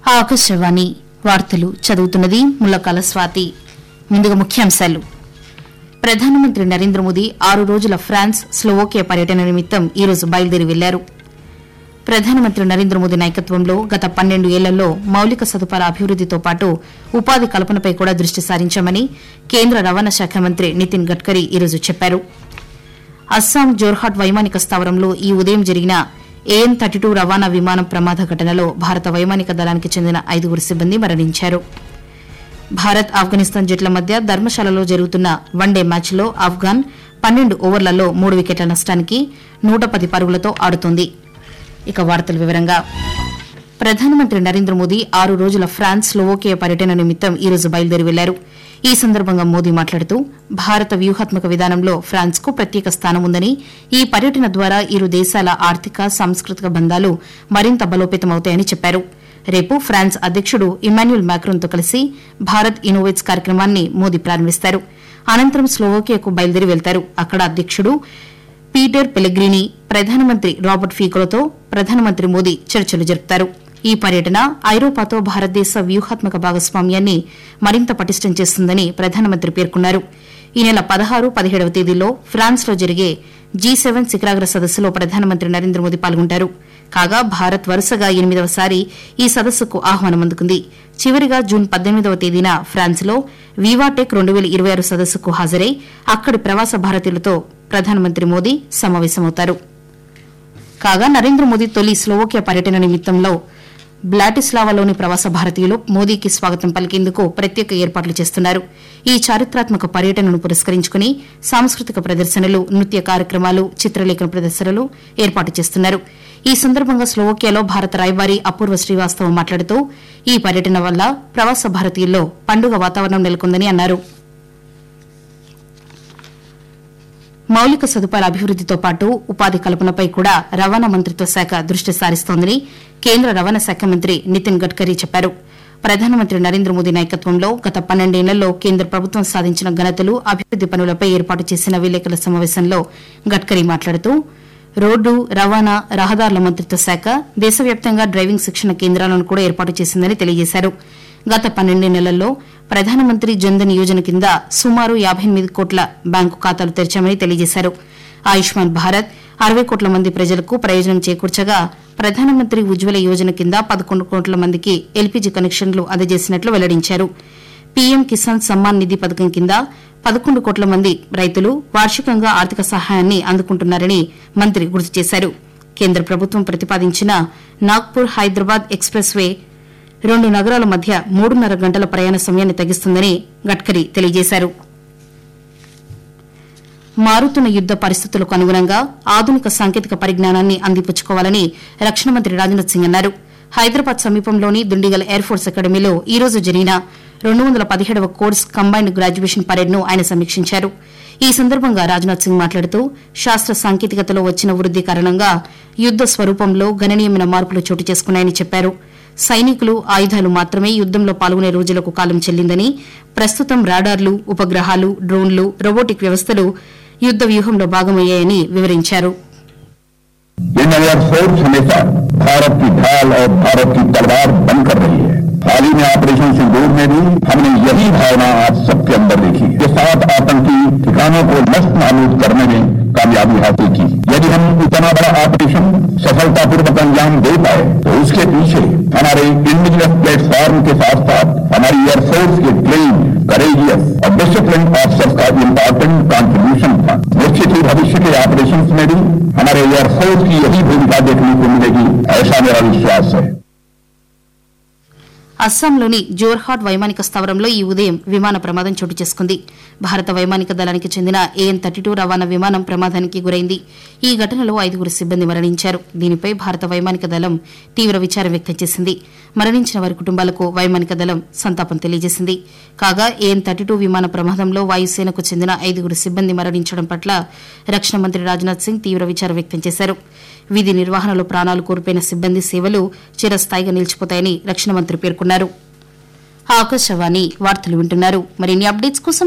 ఆకాశవాణి వార్తలు చదువుతున్నది ముల్లకాల స్వాతి ముందుగా ముఖ్యాంశాలు ప్రధానమంత్రి నరేంద్ర మోదీ ఆరు రోజుల ఫ్రాన్స్ స్లోవోకియా పర్యటన నిమిత్తం ఈ రోజు బయలుదేరి వెళ్లారు ప్రధానమంత్రి నరేంద్ర మోదీ నాయకత్వంలో గత పన్నెండు ఏళ్లలో మౌలిక సదుపాయాల అభివృద్దితో పాటు ఉపాధి కల్పనపై కూడా దృష్టి సారించామని కేంద్ర రవాణా శాఖ మంత్రి నితిన్ గడ్కరీ ఈ రోజు చెప్పారు అస్సాం జోర్హాట్ వైమానిక స్థావరంలో ఈ ఉదయం జరిగిన ఏఎన్ థర్టీ టూ రవాణా విమానం ప్రమాద ఘటనలో భారత వైమానిక దళానికి చెందిన ఐదుగురు సిబ్బంది మరణించారు భారత్ ఆఫ్ఘనిస్తాన్ జట్ల మధ్య ధర్మశాలలో జరుగుతున్న వన్డే మ్యాచ్లో ఆఫ్ఘాన్ పన్నెండు ఓవర్లలో మూడు వికెట్ల నష్టానికి నూట పది పరుగులతో ఆడుతోంది ఇక వార్తల వివరంగా ప్రధానమంత్రి నరేంద్ర మోదీ ఆరు రోజుల ఫ్రాన్స్ స్లోవోకియా పర్యటన నిమిత్తం ఈ రోజు బయలుదేరి వెళ్లారు ఈ సందర్భంగా మోదీ మాట్లాడుతూ భారత వ్యూహాత్మక విధానంలో ఫ్రాన్స్ కు ప్రత్యేక స్థానం ఉందని ఈ పర్యటన ద్వారా ఇరు దేశాల ఆర్థిక సాంస్కృతిక బంధాలు మరింత బలోపేతమవుతాయని చెప్పారు రేపు ఫ్రాన్స్ అధ్యకుడు ఇమాన్యుల్ మ్యాక్రోన్తో కలిసి భారత్ ఇన్నోవేట్స్ కార్యక్రమాన్ని మోదీ ప్రారంభిస్తారు అనంతరం స్లోవోకియాకు బయలుదేరి వెళ్తారు అక్కడ అధ్యకుడు పీటర్ పెలెగ్రిని ప్రధానమంత్రి రాబర్ట్ ఫీకోలతో ప్రధానమంత్రి మోదీ చర్చలు జరుపుతారు ఈ పర్యటన ఐరోపాతో భారతదేశ వ్యూహాత్మక భాగస్వామ్యాన్ని మరింత పటిష్టం చేస్తుందని ప్రధానమంత్రి పేర్కొన్నారు ఈ నెల పదహారు పదిహేడవ తేదీల్లో ఫ్రాన్స్లో జరిగే జీ సెవెన్ శిఖరాగ్ర సదస్సులో ప్రధానమంత్రి నరేంద్ర మోదీ పాల్గొంటారు కాగా భారత్ వరుసగా ఎనిమిదవసారి ఈ సదస్సుకు ఆహ్వానం అందుకుంది చివరిగా జూన్ పద్దెనిమిదవ తేదీన ఫ్రాన్స్లో వివాటెక్ రెండు వేల ఇరవై ఆరు సదస్సుకు హాజరై అక్కడి ప్రవాస భారతీయులతో ప్రధానమంత్రి మోదీ సమావేశమవుతారు కాగా నరేంద్ర మోదీ తొలి స్లోవోకియా పర్యటన నిమిత్తంలో బ్లాటిస్లావాలోని ప్రవాస భారతీయులు మోదీకి స్వాగతం పలికేందుకు ప్రత్యేక ఏర్పాట్లు చేస్తున్నారు ఈ చారిత్రాత్మక పర్యటనను పురస్కరించుకుని సాంస్కృతిక ప్రదర్శనలు నృత్య కార్యక్రమాలు చిత్రలేఖన ప్రదర్శనలు ఏర్పాటు చేస్తున్నారు ఈ సందర్భంగా స్లోవోకియాలో భారత రాయబారి అపూర్వ శ్రీవాస్తవ మాట్లాడుతూ ఈ పర్యటన వల్ల ప్రవాస భారతీయుల్లో పండుగ వాతావరణం నెలకొందని అన్నారు మౌలిక సదుపాయాల అభివృద్దితో పాటు ఉపాధి కల్పనపై కూడా రవాణా మంత్రిత్వ శాఖ దృష్టి సారిస్తోందని కేంద్ర రవాణా శాఖ మంత్రి నితిన్ గడ్కరీ చెప్పారు ప్రధానమంత్రి నరేంద్ర మోదీ నాయకత్వంలో గత పన్నెండేళ్లలో కేంద్ర ప్రభుత్వం సాధించిన ఘనతలు అభివృద్ది పనులపై ఏర్పాటు చేసిన విలేకరుల సమావేశంలో గడ్కరీ మాట్లాడుతూ రోడ్డు రవాణా రహదారుల మంత్రిత్వ శాఖ దేశవ్యాప్తంగా డ్రైవింగ్ శిక్షణ కేంద్రాలను కూడా ఏర్పాటు చేసిందని తెలియజేశారు గత పన్నెండు నెలల్లో ప్రధానమంత్రి జన్ధన్ యోజన కింద సుమారు యాబై ఎనిమిది కోట్ల బ్యాంకు ఖాతాలు తెరిచామని తెలియజేశారు ఆయుష్మాన్ భారత్ అరవై కోట్ల మంది ప్రజలకు ప్రయోజనం చేకూర్చగా ప్రధానమంత్రి ఉజ్వల యోజన కింద పదకొండు కోట్ల మందికి ఎల్పీజీ కనెక్షన్లు అందజేసినట్లు వెల్లడించారు పీఎం కిసాన్ సమ్మాన్ నిధి పథకం కింద పదకొండు కోట్ల మంది రైతులు వార్షికంగా ఆర్థిక సహాయాన్ని అందుకుంటున్నారని మంత్రి గుర్తు చేశారు కేంద్ర ప్రభుత్వం ప్రతిపాదించిన నాగ్పూర్ హైదరాబాద్ ఎక్స్ప్రెస్ వే రెండు నగరాల మధ్య మూడున్నర గంటల ప్రయాణ సమయాన్ని తగ్గిస్తుందని గడ్కరీ తెలియజేశారు మారుతున్న యుద్ద పరిస్థితులకు అనుగుణంగా ఆధునిక సాంకేతిక పరిజ్ఞానాన్ని అందిపుచ్చుకోవాలని రక్షణ మంత్రి రాజ్నాథ్ సింగ్ అన్నారు హైదరాబాద్ సమీపంలోని దుండిగల్ ఎయిర్ ఫోర్స్ అకాడమీలో ఈ రోజు జరిగిన రెండు వందల పదిహేడవ కోర్స్ కంబైన్డ్ గ్రాడ్యుయేషన్ పరేడ్ను ఆయన సమీక్షించారు ఈ సందర్భంగా రాజ్నాథ్ సింగ్ మాట్లాడుతూ శాస్త్ర సాంకేతికతలో వచ్చిన వృద్ది కారణంగా యుద్ద స్వరూపంలో గణనీయమైన మార్పులు చోటు చేసుకున్నాయని చెప్పారు సైనికులు ఆయుధాలు మాత్రమే యుద్దంలో పాల్గొనే రోజులకు కాలం చెల్లిందని ప్రస్తుతం రాడార్లు ఉపగ్రహాలు డ్రోన్లు రోబోటిక్ వ్యవస్థలు యుద్ద వ్యూహంలో భాగమయ్యాయని వివరించారు इन एयरफोर्स हमेशा भारत की ढाल और भारत की तलवार बनकर रही है हाल ही में ऑपरेशन सिंदूर में भी हमने यही भावना आप सबके अंदर देखी के साथ आतंकी ठिकानों को नष्ट नाबूद करने में कामयाबी हासिल की यदि हम इतना बड़ा ऑपरेशन सफलतापूर्वक अंजाम दे पाए तो उसके पीछे हमारे इंडिजिनस प्लेटफॉर्म के साथ साथ हमारी एयरफोर्स के ट्रेन करेजियस और डिसिप्लिन ऑफिसर्स का इम्पोर्टेंट कंट्रीब्यूशन था निश्चित ही भविष्य के ऑपरेशन में भी हमारे एयरफोर्स की यही भूमिका देखने को मिलेगी ऐसा मेरा विश्वास है అస్సాంలోని జోర్హాట్ వైమానిక స్థావరంలో ఈ ఉదయం విమాన ప్రమాదం చోటు చేసుకుంది భారత వైమానిక దళానికి చెందిన ఏఎన్ థర్టీ టూ రవాణా విమానం ప్రమాదానికి గురైంది ఈ ఘటనలో ఐదుగురు సిబ్బంది మరణించారు దీనిపై భారత వైమానిక దళం తీవ్ర విచారం వ్యక్తం చేసింది మరణించిన వారి కుటుంబాలకు వైమానిక దళం సంతాపం తెలియజేసింది కాగా ఏఎన్ థర్టీ టూ విమాన ప్రమాదంలో వాయుసేనకు చెందిన ఐదుగురు సిబ్బంది మరణించడం పట్ల రక్షణ మంత్రి రాజ్నాథ్ సింగ్ తీవ్ర విచారం వ్యక్తం చేశారు విధి నిర్వహణలో ప్రాణాలు కోల్పోయిన సిబ్బంది సేవలు చిరస్థాయిగా నిలిచిపోతాయని రక్షణ మంత్రి పేర్కొన్నారు ఆకాశవాణి వార్తలు వింటున్నారు మరిన్ని అప్డేట్స్ కోసం